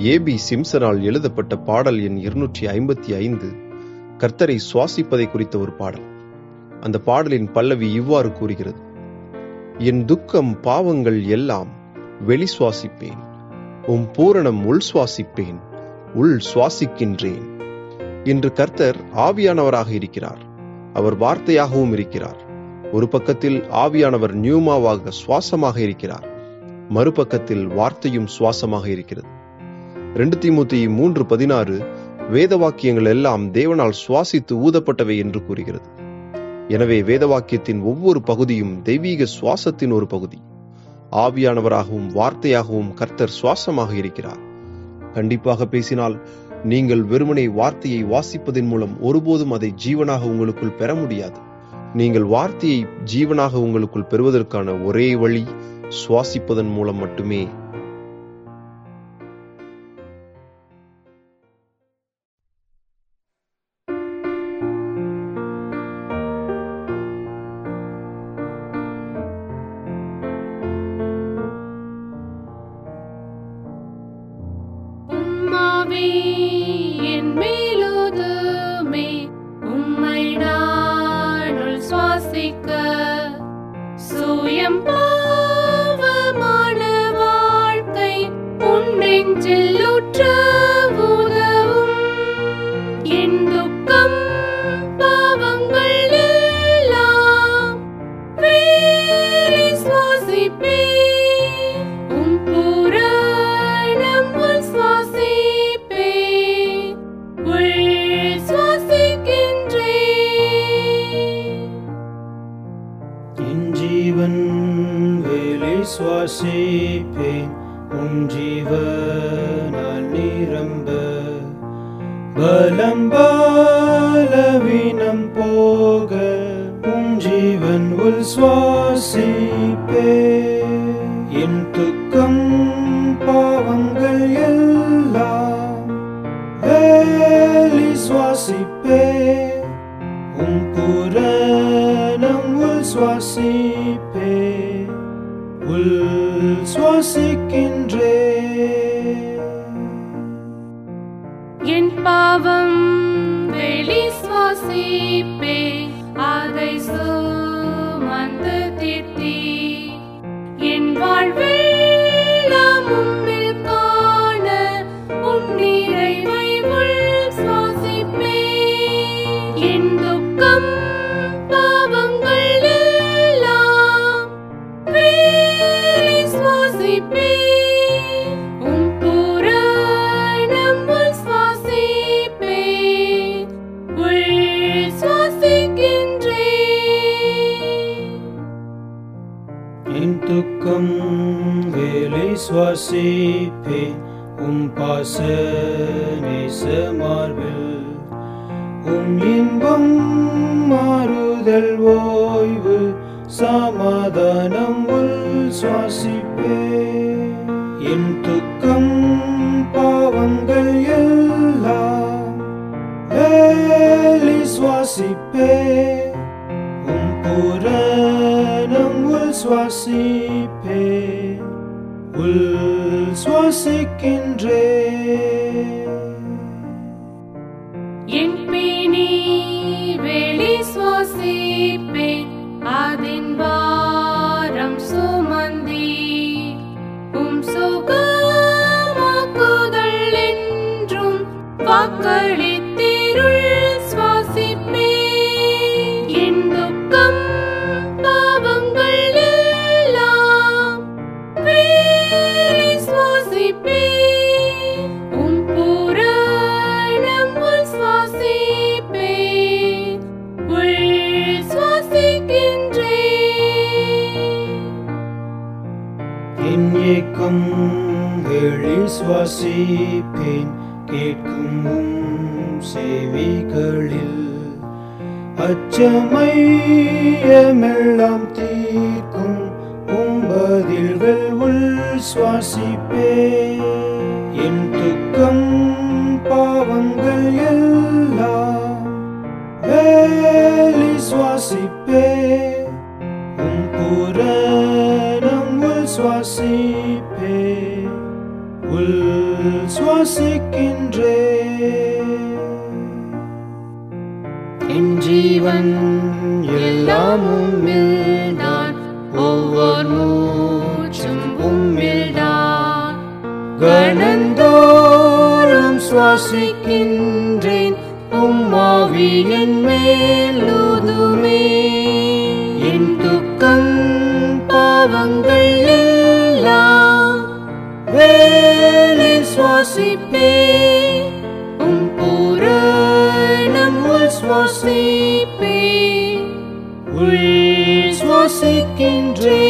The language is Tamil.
ஏபி சிம்சனால் எழுதப்பட்ட பாடல் எண் இருநூற்றி ஐம்பத்தி ஐந்து கர்த்தரை சுவாசிப்பதை குறித்த ஒரு பாடல் அந்த பாடலின் பல்லவி இவ்வாறு கூறுகிறது என் துக்கம் பாவங்கள் எல்லாம் வெளி சுவாசிப்பேன் உம் பூரணம் உள் சுவாசிப்பேன் உள் சுவாசிக்கின்றேன் இன்று கர்த்தர் ஆவியானவராக இருக்கிறார் அவர் வார்த்தையாகவும் இருக்கிறார் ஒரு பக்கத்தில் ஆவியானவர் நியூமாவாக சுவாசமாக இருக்கிறார் மறுபக்கத்தில் வார்த்தையும் சுவாசமாக இருக்கிறது ரெண்டு தீமுத்தி மூன்று பதினாறு வேத வாக்கியங்கள் எல்லாம் தேவனால் சுவாசித்து ஊதப்பட்டவை என்று கூறுகிறது எனவே வேத வாக்கியத்தின் ஒவ்வொரு பகுதியும் தெய்வீக சுவாசத்தின் ஒரு பகுதி ஆவியானவராகவும் வார்த்தையாகவும் கர்த்தர் சுவாசமாக இருக்கிறார் கண்டிப்பாக பேசினால் நீங்கள் வெறுமனே வார்த்தையை வாசிப்பதன் மூலம் ஒருபோதும் அதை ஜீவனாக உங்களுக்குள் பெற முடியாது நீங்கள் வார்த்தையை ஜீவனாக உங்களுக்குள் பெறுவதற்கான ஒரே வழி சுவாசிப்பதன் மூலம் மட்டுமே உம்மாவே என் மேலுதுமே உம்மை நானுள் சுவாசிக்க சுயம் பாவமான வாழ்க்கை உன் நெஞ்சில் உற்ற உதவும் என் துக்கம் பாவங்கள் எல்லாம் வேறே சுவாசிப்பே உம் பூரணம் உள் சுவாசிப்பே உள் சுவாசிக்கின்றே என் ஜீவன் வேலை சுவாசிப்பேன் உன் ஜீவனால் நிரம்ப பலம் பலவீனம் போக உன் ஜீவன் உள் சுவாசிப்பே என் துக்கம் பாவங்கள் எல்லாம் வேலி சுவாசிப்பே உம் புரணம் உள் சுவாசிப்பே உள் சுவாசிக்கின்றே என் பாவம் வெளி சுவாசிப்பே அதை சுமந்து தீர்த்தி என் வாழ்வெல்லாம் உம்மில் காண உம் நிறைவை உள் சுவாசிப்பே என் துக்கம் பாவங்கள் எல்லாம் வேறே சுவாசிப்பே உம் பூரணம் உள் சுவாசிப்பே உள் சுவாசிக்கின்றே என் துக்கம் வேலை சுவாசிப்பே உம் பாச நேச மார்பில் உம் இன்பம் மாறுதல் ஓய்வு சமாதானம் உள் சுவாசிப்பே என் துக்கம் பாவங்கள் எல்லாம் வேலி சுவாசிப்பே உம் புரணம் உள் சுவாசிப்பே உள் சுவாசிக்கின்றே என் பிணி வெளி சுவாசிப்பேன் அதன் வாரம் சுமந்தி உம் சுகமாக்குதல் என்றும் வாக்களித்திருள் சுவாசிப்பே என் துக்கம் பாவங்கள் எல்லாம் வேறே சுவாசிப்பே உம் பூரணம் உள் சுவாசிப்பே உள் சுவாசிக்கின்றே என் ஏக்கம் வெளி சுவாசிப்பேன் கேட்கும் உம் செவிகளில் அச்சமையமெல்லாம் தீர்க்கும் உம் பதில்கள் உள் சுவாசிப்பே என் துக்கம் பாவங்கள் எல்லாம் வேலி சுவாசிப்பே உம் புரணம் உள் சுவாசிப்பே உள் சுவாசிக்கின்றே என் ஜீவன் எல்லாம் உம்மில்தான் ஒவ்வொரு மூச்சும் உம்மில்தான் கணந்தோறும் சுவாசிக்கின்றேன் உம்மாவி என் மேலுதுமே என் துக்கம் பாவங்கள் எல்லாம் வேலை சுவாசிப்பே உம் பூரணம் உள் சுவாசிப்பே உள் சுவாசிக்கின்றே